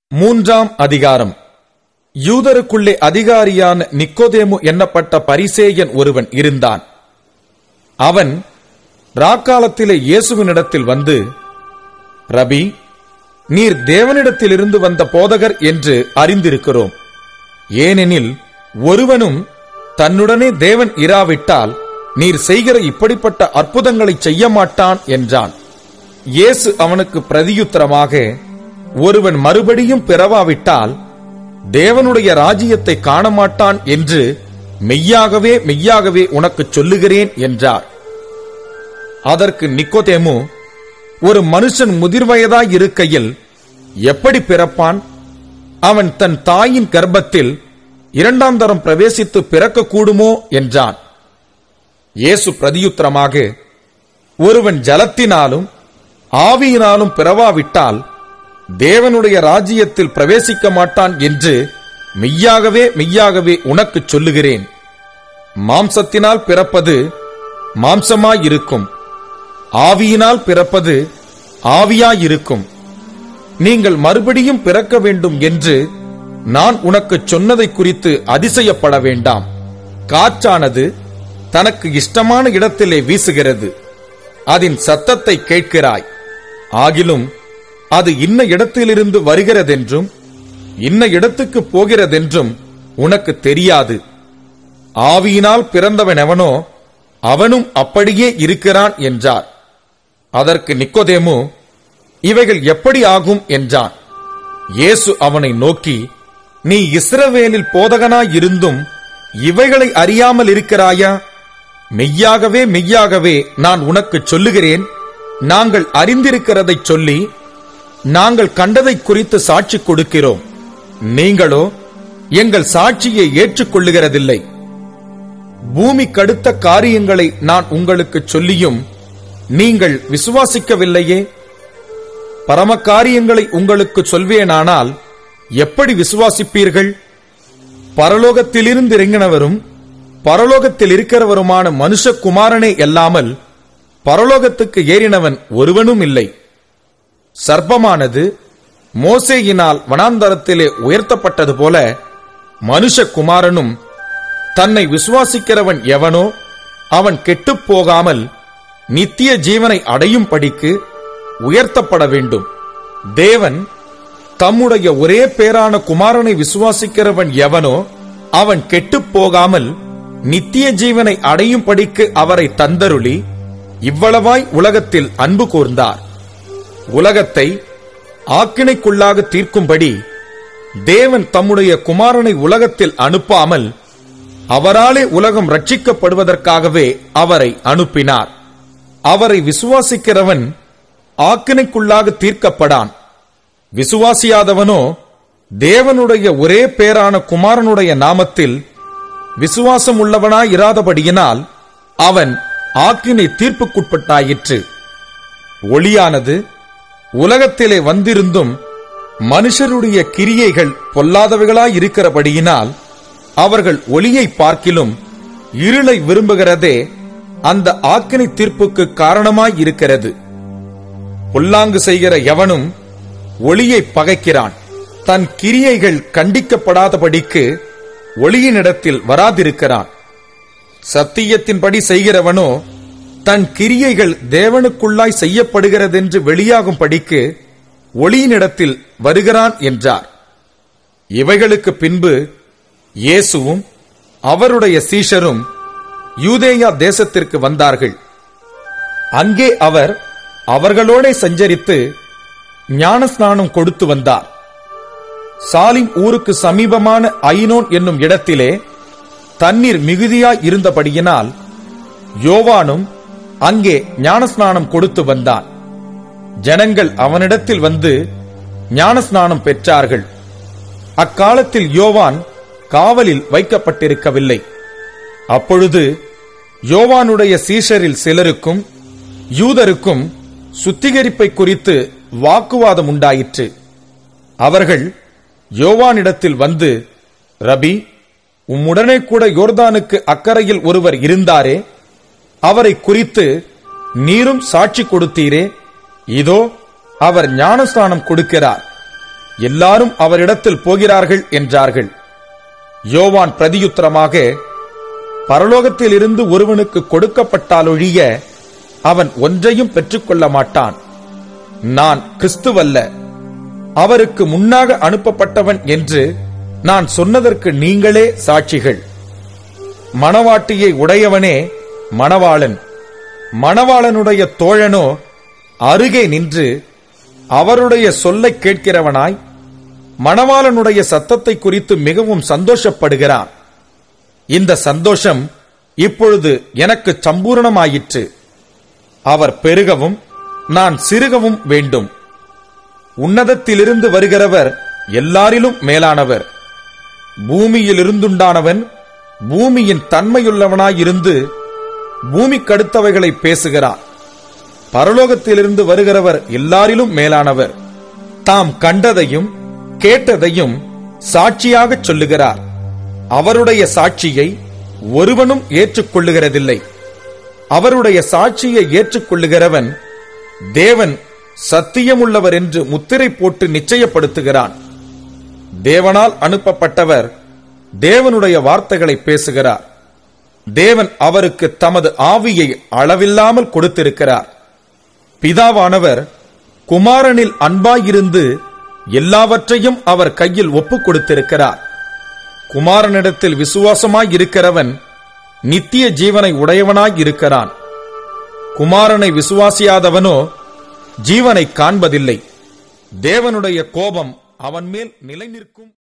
மூன்றாம் அதிகாரம் யூதருக்குள்ளே அதிகாரியான நிக்கோதேமு எண்ணப்பட்ட பரிசேயன் ஒருவன் இருந்தான் அவன் ராக்காலத்திலே இயேசுவினிடத்தில் வந்து ரபி நீர் தேவனிடத்திலிருந்து வந்த போதகர் என்று அறிந்திருக்கிறோம் ஏனெனில் ஒருவனும் தன்னுடனே தேவன் இராவிட்டால் நீர் செய்கிற இப்படிப்பட்ட அற்புதங்களை செய்ய மாட்டான் என்றான் இயேசு அவனுக்கு பிரதியுத்தரமாக ஒருவன் மறுபடியும் பிறவாவிட்டால் தேவனுடைய ராஜ்யத்தை காணமாட்டான் என்று மெய்யாகவே மெய்யாகவே உனக்குச் சொல்லுகிறேன் என்றார் அதற்கு நிக்கோதேமு ஒரு மனுஷன் முதிர்வயதாய் இருக்கையில் எப்படி பிறப்பான் அவன் தன் தாயின் கர்ப்பத்தில் இரண்டாம் தரம் பிரவேசித்து பிறக்கக்கூடுமோ என்றான் இயேசு பிரதியுத்தரமாக ஒருவன் ஜலத்தினாலும் ஆவியினாலும் பிறவாவிட்டால் தேவனுடைய ராஜ்யத்தில் பிரவேசிக்க மாட்டான் என்று மெய்யாகவே மெய்யாகவே உனக்குச் சொல்லுகிறேன் மாம்சத்தினால் பிறப்பது மாம்சமாயிருக்கும் ஆவியினால் பிறப்பது ஆவியாயிருக்கும் நீங்கள் மறுபடியும் பிறக்க வேண்டும் என்று நான் உனக்குச் சொன்னதை குறித்து அதிசயப்பட வேண்டாம் காற்றானது தனக்கு இஷ்டமான இடத்திலே வீசுகிறது அதன் சத்தத்தை கேட்கிறாய் ஆகிலும் அது இன்ன இடத்திலிருந்து வருகிறதென்றும் இன்ன இடத்துக்கு போகிறதென்றும் உனக்கு தெரியாது ஆவியினால் பிறந்தவன் எவனோ அவனும் அப்படியே இருக்கிறான் என்றார் அதற்கு நிக்கோதேமு இவைகள் எப்படி ஆகும் என்றான் இயேசு அவனை நோக்கி நீ இஸ்ரவேலில் போதகனாயிருந்தும் இவைகளை அறியாமல் இருக்கிறாயா மெய்யாகவே மெய்யாகவே நான் உனக்குச் சொல்லுகிறேன் நாங்கள் அறிந்திருக்கிறதைச் சொல்லி நாங்கள் கண்டதைக் குறித்து சாட்சி கொடுக்கிறோம் நீங்களோ எங்கள் சாட்சியை ஏற்றுக்கொள்ளுகிறதில்லை பூமி கடுத்த காரியங்களை நான் உங்களுக்குச் சொல்லியும் நீங்கள் விசுவாசிக்கவில்லையே பரம காரியங்களை உங்களுக்கு சொல்வேனானால் எப்படி விசுவாசிப்பீர்கள் பரலோகத்திலிருந்து இறங்கினவரும் பரலோகத்தில் இருக்கிறவருமான மனுஷகுமாரனே அல்லாமல் பரலோகத்துக்கு ஏறினவன் ஒருவனும் இல்லை சர்ப்பமானது மோசேயினால் வனாந்தரத்திலே உயர்த்தப்பட்டது போல மனுஷகுமாரனும் தன்னை விசுவாசிக்கிறவன் எவனோ அவன் கெட்டுப் போகாமல் நித்திய ஜீவனை அடையும் படிக்கு உயர்த்தப்பட வேண்டும் தேவன் தம்முடைய ஒரே பேரான குமாரனை விசுவாசிக்கிறவன் எவனோ அவன் கெட்டுப் போகாமல் நித்திய ஜீவனை அடையும் படிக்கு அவரை தந்தருளி இவ்வளவாய் உலகத்தில் அன்பு கூர்ந்தார் உலகத்தை ஆக்கினைக்குள்ளாக தீர்க்கும்படி தேவன் தம்முடைய குமாரனை உலகத்தில் அனுப்பாமல் அவராலே உலகம் ரட்சிக்கப்படுவதற்காகவே அவரை அனுப்பினார் அவரை விசுவாசிக்கிறவன் ஆக்கினைக்குள்ளாக தீர்க்கப்படான் விசுவாசியாதவனோ தேவனுடைய ஒரே பேரான குமாரனுடைய நாமத்தில் விசுவாசம் உள்ளவனாயிராதபடியினால் அவன் ஆக்கினை தீர்ப்புக்குட்பட்டாயிற்று ஒளியானது உலகத்திலே வந்திருந்தும் மனுஷருடைய கிரியைகள் பொல்லாதவைகளாயிருக்கிறபடியினால் அவர்கள் ஒளியை பார்க்கிலும் இருளை விரும்புகிறதே அந்த ஆக்கினை தீர்ப்புக்கு காரணமாயிருக்கிறது பொல்லாங்கு செய்கிற எவனும் ஒளியை பகைக்கிறான் தன் கிரியைகள் கண்டிக்கப்படாதபடிக்கு ஒளியினிடத்தில் வராதிருக்கிறான் சத்தியத்தின்படி செய்கிறவனோ தன் கிரியைகள் தேவனுக்குள்ளாய் செய்யப்படுகிறதென்று வெளியாகும் படிக்கு ஒளியினிடத்தில் வருகிறான் என்றார் இவைகளுக்கு பின்பு இயேசுவும் அவருடைய சீஷரும் யூதேயா தேசத்திற்கு வந்தார்கள் அங்கே அவர் அவர்களோடே சஞ்சரித்து ஞானஸ்நானம் கொடுத்து வந்தார் சாலிம் ஊருக்கு சமீபமான ஐனோன் என்னும் இடத்திலே தண்ணீர் மிகுதியாய் இருந்தபடியினால் யோவானும் அங்கே ஞானஸ்நானம் கொடுத்து வந்தான் ஜனங்கள் அவனிடத்தில் வந்து ஞானஸ்நானம் பெற்றார்கள் அக்காலத்தில் யோவான் காவலில் வைக்கப்பட்டிருக்கவில்லை அப்பொழுது யோவானுடைய சீஷரில் சிலருக்கும் யூதருக்கும் சுத்திகரிப்பை குறித்து வாக்குவாதம் உண்டாயிற்று அவர்கள் யோவானிடத்தில் வந்து ரபி உம்முடனே கூட யோர்தானுக்கு அக்கறையில் ஒருவர் இருந்தாரே அவரை குறித்து நீரும் சாட்சி கொடுத்தீரே இதோ அவர் ஞானஸ்நானம் கொடுக்கிறார் எல்லாரும் அவரிடத்தில் போகிறார்கள் என்றார்கள் யோவான் பிரதியுத்தரமாக பரலோகத்திலிருந்து ஒருவனுக்கு கொடுக்கப்பட்டாலொழிய அவன் ஒன்றையும் பெற்றுக்கொள்ள மாட்டான் நான் கிறிஸ்துவல்ல அவருக்கு முன்னாக அனுப்பப்பட்டவன் என்று நான் சொன்னதற்கு நீங்களே சாட்சிகள் மணவாட்டியை உடையவனே மணவாளன் மணவாளனுடைய தோழனோ அருகே நின்று அவருடைய சொல்லைக் கேட்கிறவனாய் மணவாளனுடைய சத்தத்தை குறித்து மிகவும் சந்தோஷப்படுகிறான் இந்த சந்தோஷம் இப்பொழுது எனக்கு சம்பூரணமாயிற்று அவர் பெருகவும் நான் சிறுகவும் வேண்டும் உன்னதத்திலிருந்து வருகிறவர் எல்லாரிலும் மேலானவர் பூமியிலிருந்துண்டானவன் பூமியின் தன்மையுள்ளவனாயிருந்து பூமிக்கடுத்தவைகளை பேசுகிறார் பரலோகத்திலிருந்து வருகிறவர் எல்லாரிலும் மேலானவர் தாம் கண்டதையும் கேட்டதையும் சாட்சியாகச் சொல்லுகிறார் அவருடைய சாட்சியை ஒருவனும் ஏற்றுக்கொள்ளுகிறதில்லை அவருடைய சாட்சியை ஏற்றுக்கொள்ளுகிறவன் தேவன் சத்தியமுள்ளவர் என்று முத்திரை போட்டு நிச்சயப்படுத்துகிறான் தேவனால் அனுப்பப்பட்டவர் தேவனுடைய வார்த்தைகளை பேசுகிறார் தேவன் அவருக்கு தமது ஆவியை அளவில்லாமல் கொடுத்திருக்கிறார் பிதாவானவர் குமாரனில் அன்பாயிருந்து எல்லாவற்றையும் அவர் கையில் ஒப்புக் கொடுத்திருக்கிறார் குமாரனிடத்தில் விசுவாசமாய் இருக்கிறவன் நித்திய ஜீவனை உடையவனாய் இருக்கிறான் குமாரனை விசுவாசியாதவனோ ஜீவனை காண்பதில்லை தேவனுடைய கோபம் அவன் மேல் நிலை நிற்கும்